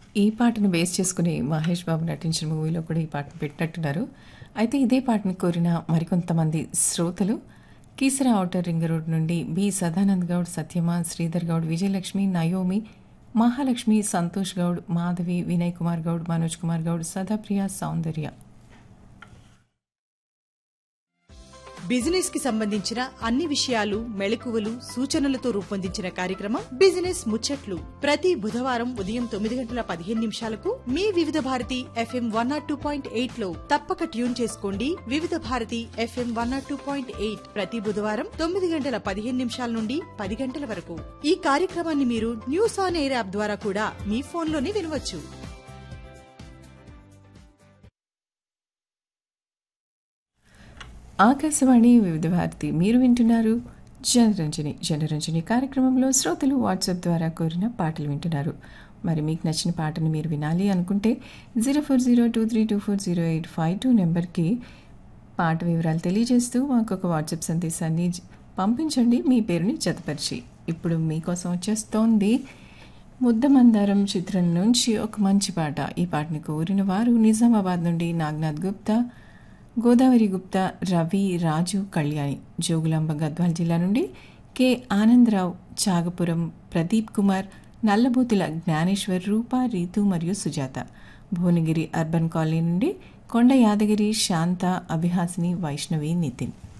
ఈ పాటను బేస్ చేసుకుని మహేష్ బాబు నటించిన మూవీలో కూడా ఈ పాటను పెట్టినట్టున్నారు అయితే ఇదే పాటను కోరిన మరికొంతమంది శ్రోతలు కీసరా ఔటర్ రింగ్ రోడ్ నుండి B Sadanand Goud Sathyama Sridhar Goud Vijayalakshmi Naomi Mahalakshmi Santosh Goud Madhavi Vinay Kumar Goud Manoj Kumar Goud Sadapriya Soundarya business కి సంబంధించిన అన్ని విషయాలు మెళకువలు సూచనలతో రూపొందించిన కార్యక్రమం బిజినెస్ ముచ్చట్లు ప్రతి బుధవారం ఉదయం తొమ్మిది గంటల పదిహేను నిమిషాలకు మీ Vividh Bharati FM one naught two point eight లో తప్పక ట్యూన్ చేసుకోండి Vividh Bharati FM one naught two point eight ప్రతి బుధవారం తొమ్మిది గంటల పదిహేను నిమిషాల నుండి పది గంటల వరకు ఈ కార్యక్రమాన్ని మీరు న్యూస్ ఆన్ ఎయిర్ యాప్ ద్వారా కూడా మీ ఫోన్లోనే వినవచ్చు ఆకాశవాణి వివిధ భారతి మీరు వింటున్నారు జనరంజని జనరంజని కార్యక్రమంలో శ్రోతలు వాట్సాప్ ద్వారా కోరిన పాటలు వింటున్నారు మరి మీకు నచ్చిన పాటను మీరు వినాలి అనుకుంటే zero four zero two three two four zero eight five two నెంబర్కి పాట వివరాలు తెలియజేస్తూ మాకు ఒక వాట్సాప్ సందేశాన్ని జ- పంపించండి మీ పేరుని జతపరిచి ఇప్పుడు మీకోసం వచ్చేస్తోంది ముద్దమందారం చిత్రం నుంచి ఒక మంచి పాట ఈ పాటని కోరిన వారు నిజామాబాద్ నుండి నాగ్నాథ్ గుప్తా గోదావరి గుప్తా రవి రాజు కళ్యాణి జోగులాంబ గద్వాల్ జిల్లా నుండి కె ఆనందరావు చాగపురం ప్రదీప్ కుమార్ నల్లబూతుల జ్ఞానేశ్వర్ రూప రీతు మరియు సుజాత భువనగిరి అర్బన్ కాలనీ నుండి కొండ యాదగిరి శాంత అభిహాసిని వైష్ణవి నితిన్